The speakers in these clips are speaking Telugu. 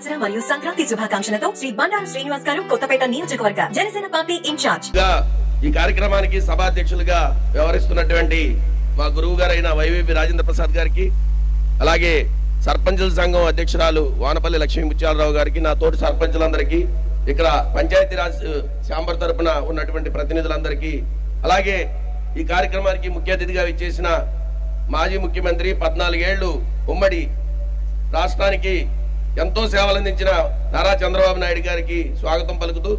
సంవత్సరం మరియు సంక్రాంతి శుభాకాంక్షలతో శ్రీ బండారు శ్రీనివాస్ గారు కొత్తపేట నియోజకవర్గ జనసేన పార్టీ ఇన్ఛార్జ్ గా ఈ కార్యక్రమానికి సభాధ్యక్షులుగా వ్యవహరిస్తున్నటువంటి మా గురువు గారైన వైవిపి రాజేంద్ర ప్రసాద్ గారికి అలాగే సర్పంచుల సంఘం అధ్యక్షురాలు వానపల్లి లక్ష్మీ ముత్యాలరావు గారికి నా తోటి సర్పంచులందరికీ ఇక్కడ పంచాయతీరాజ్ శాంబర్ తరపున ఉన్నటువంటి ప్రతినిధులందరికీ అలాగే ఈ కార్యక్రమానికి ముఖ్య అతిథిగా విచ్చేసిన మాజీ ముఖ్యమంత్రి పద్నాలుగేళ్లు ఉమ్మడి రాష్ట్రానికి ఎంతో సేవలు అందించిన నారా చంద్రబాబు నాయుడు గారికి స్వాగతం పలుకుతూ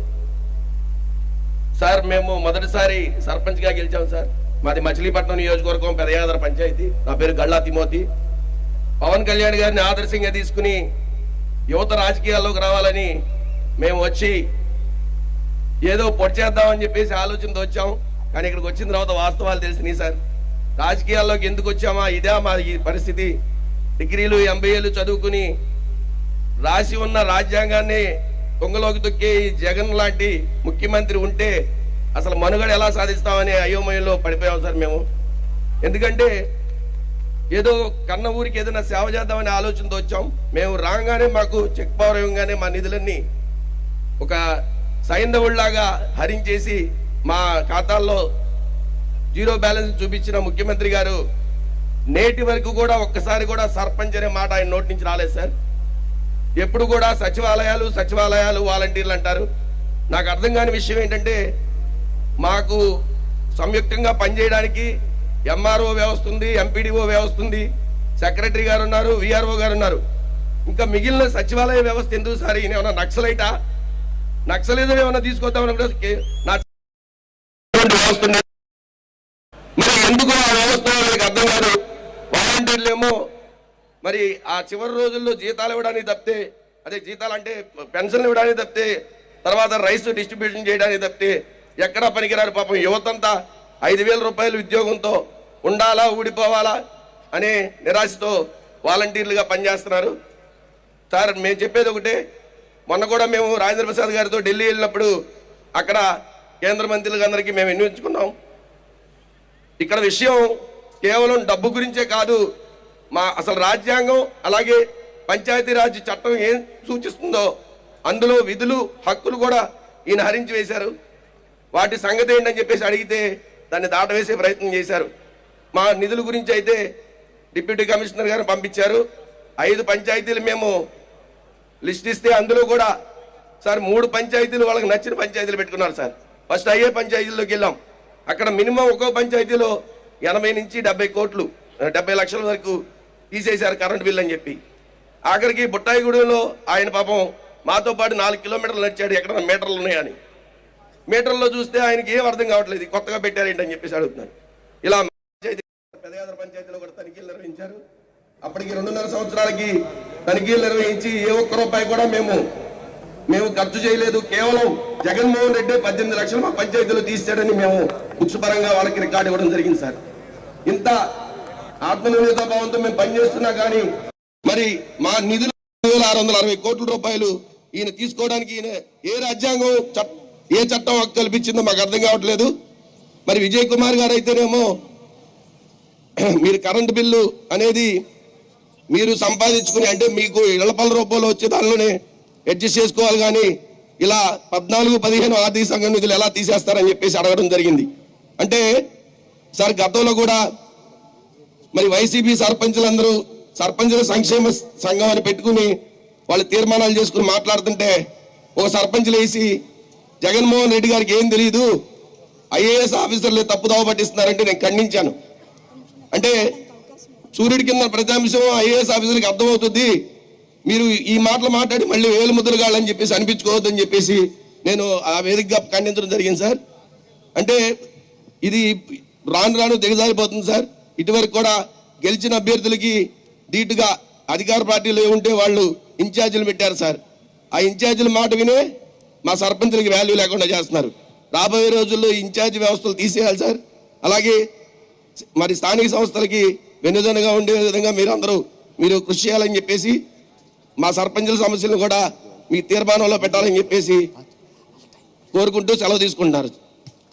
సార్ మేము మొదటిసారి సర్పంచ్ గా గెలిచాం సార్ మాది మచిలీపట్నం నియోజకవర్గం పెదయాదర పంచాయతీ నా పేరు గళ్ళా తిమోతి పవన్ కళ్యాణ్ గారిని ఆదర్శంగా తీసుకుని యువత రాజకీయాల్లోకి రావాలని మేము వచ్చి ఏదో పొడి చేద్దామని చెప్పేసి ఆలోచనతో వచ్చాం కానీ ఇక్కడికి వచ్చిన తర్వాత వాస్తవాలు తెలిసినాయి సార్ రాజకీయాల్లోకి ఎందుకు వచ్చామా ఇదే మా ఈ పరిస్థితి డిగ్రీలు ఎంబీఏలు చదువుకుని రాసి ఉన్న రాజ్యాంగాన్ని కొంగలోకి తొక్కే ఈ జగన్ లాంటి ముఖ్యమంత్రి ఉంటే అసలు మనుగడ ఎలా సాధిస్తామనే అయోమయంలో పడిపోయాం సార్ మేము ఎందుకంటే ఏదో కన్న ఊరికి ఏదైనా సేవ చేద్దామనే ఆలోచనతో వచ్చాం మేము రాగానే మాకు చెక్ పవర్ ఇవ్వగానే మా నిధులన్నీ ఒక సైంధవుళ్లాగా హరించేసి మా ఖాతాల్లో జీరో బ్యాలెన్స్ చూపించిన ముఖ్యమంత్రి గారు నేటి వరకు కూడా ఒక్కసారి కూడా సర్పంచ్ అనే మాట ఆయన నోటి నుంచి రాలేదు సార్ ఎప్పుడు కూడా సచివాలయాలు సచివాలయాలు వాలంటీర్లు అంటారు నాకు అర్థం కాని విషయం ఏంటంటే మాకు సంయుక్తంగా పనిచేయడానికి ఎంఆర్ఓ వ్యవస్థ ఉంది ఎంపీడీఓ వ్యవస్థ ఉంది సెక్రటరీ గారు ఉన్నారు విఆర్ఓ గారు ఉన్నారు ఇంకా మిగిలిన సచివాలయ వ్యవస్థ ఎందుకు సార్ ఈయన ఏమన్నా నక్సలైటా నక్సలిజం ఏమన్నా తీసుకొద్దామని కూడా కే- నా వ్యవస్థ ఉంది. మరి ఎందుకు ఆ వ్యవస్థ వాళ్ళకి అర్థం కాదు వాలంటీర్లు ఏమో మరి ఆ చివరి రోజుల్లో జీతాలు ఇవ్వడానికి తప్పితే అదే జీతాలు అంటే పెన్షన్లు ఇవ్వడానికి తప్పితే తర్వాత రైస్ డిస్ట్రిబ్యూషన్ చేయడానికి తప్పితే ఎక్కడా పనికిరారు పాపం యువతంతా ఐదు వేల రూపాయల ఉద్యోగంతో ఉండాలా ఊడిపోవాలా అనే నిరాశతో వాలంటీర్లుగా పనిచేస్తున్నారు సార్ మేము చెప్పేది ఒకటే మొన్న కూడా మేము రాజేంద్ర ప్రసాద్ గారితో ఢిల్లీ వెళ్ళినప్పుడు అక్కడ కేంద్ర మంత్రులకు అందరికీ మేము వినియోగించుకున్నాం ఇక్కడ విషయం కేవలం డబ్బు గురించే కాదు మా అసలు రాజ్యాంగం అలాగే పంచాయతీరాజ్ చట్టం ఏం సూచిస్తుందో అందులో విధులు హక్కులు కూడా ఈయన హరించి వేశారు వాటి సంగతి ఏంటని చెప్పేసి అడిగితే దాన్ని దాటవేసే ప్రయత్నం చేశారు మా నిధుల గురించి అయితే డిప్యూటీ కమిషనర్ గారు పంపించారు ఐదు పంచాయతీలు మేము లిస్ట్ ఇస్తే అందులో కూడా సార్ మూడు పంచాయతీలు వాళ్ళకి నచ్చిన పంచాయతీలు పెట్టుకున్నారు సార్ ఫస్ట్ అయ్యే పంచాయతీల్లోకి వెళ్ళాం అక్కడ మినిమం ఒక్కో పంచాయతీలో ఎనభై నుంచి డెబ్బై కోట్లు డెబ్బై లక్షల వరకు తీసేశారు కరెంట్ బిల్ అని చెప్పి ఆఖరికి బుట్టాయిగూడెంలో ఆయన పాపం మాతో పాటు నాలుగు కిలోమీటర్లు నడిచాడు ఎక్కడ మీటర్లు ఉన్నాయని మీటర్లో చూస్తే ఆయనకి ఏం అర్థం కావట్లేదు ఇది కొత్తగా పెట్టారేంటని చెప్పేసి అడుగుతున్నాను ఇలా పంచాయతీ పెదయాదర పంచాయతీలో కూడా తనిఖీలు నిర్వహించారు అప్పటికి రెండున్నర సంవత్సరాలకి తనిఖీలు నిర్వహించి ఏ ఒక్క రూపాయి కూడా మేము మేము ఖర్చు చేయలేదు కేవలం జగన్మోహన్ రెడ్డి పద్దెనిమిది లక్షలు మా పంచాయతీలో తీసాడని మేము పరంగా వాళ్ళకి రికార్డు ఇవ్వడం జరిగింది సార్ ఇంత ఆత్మనిర్భరత భావంతో మేము పనిచేస్తున్నా కానీ మరి మా నిధులు వేల ఆరు వందల అరవై కోట్ల రూపాయలు ఈయన తీసుకోవడానికి ఈయన ఏ రాజ్యాంగం చట్- ఏ చట్టం హక్కు కల్పించిందో మాకు అర్థం కావట్లేదు మరి విజయ్ కుమార్ గారు అయితేనేమో మీరు కరెంటు బిల్లు అనేది మీరు సంపాదించుకుని అంటే మీకు ఇళ్లపల్ల రూపంలో వచ్చే దానిలోనే అడ్జస్ట్ చేసుకోవాలి కానీ ఇలా పద్నాలుగు పదిహేను ఆర్థిక సంఘం నిధులు ఎలా తీసేస్తారని చెప్పేసి అడగడం జరిగింది అంటే సార్ గతంలో కూడా మరి వైసీపీ సర్పంచులందరూ సర్పంచుల సంక్షేమ సంఘం అని పెట్టుకుని వాళ్ళు తీర్మానాలు చేసుకుని మాట్లాడుతుంటే ఒక సర్పంచులు వేసి జగన్మోహన్ రెడ్డి గారికి ఏం తెలియదు ఐఏఎస్ ఆఫీసర్లే తప్పుదోవ పట్టిస్తున్నారంటే నేను ఖండించాను అంటే సూర్యుడి కింద ప్రతి అంశం ఐఏఎస్ ఆఫీసర్కి అర్థమవుతుంది మీరు ఈ మాటలు మాట్లాడి మళ్ళీ వేలు ముద్రలు కావాలని చెప్పేసి అనిపించుకోవద్దని చెప్పేసి నేను ఆ వేదికగా ఖండించడం జరిగింది సార్ అంటే ఇది రాను రాను దిగజారిపోతుంది సార్ ఇటువరకు కూడా గెలిచిన అభ్యర్థులకి ధీటుగా అధికార పార్టీలో ఉంటే వాళ్ళు ఇన్ఛార్జీలు పెట్టారు సార్ ఆ ఇన్ఛార్జీల మాట వినే మా సర్పంచులకి వాల్యూ లేకుండా చేస్తున్నారు రాబోయే రోజుల్లో ఇన్ఛార్జి వ్యవస్థలు తీసేయాలి సార్ అలాగే మరి స్థానిక సంస్థలకి వెన్నుదనగా ఉండే విధంగా మీరు అందరూ మీరు కృషి చేయాలని చెప్పేసి మా సర్పంచుల సమస్యలను కూడా మీ తీర్మానంలో పెట్టాలని చెప్పేసి కోరుకుంటూ సెలవు తీసుకుంటున్నారు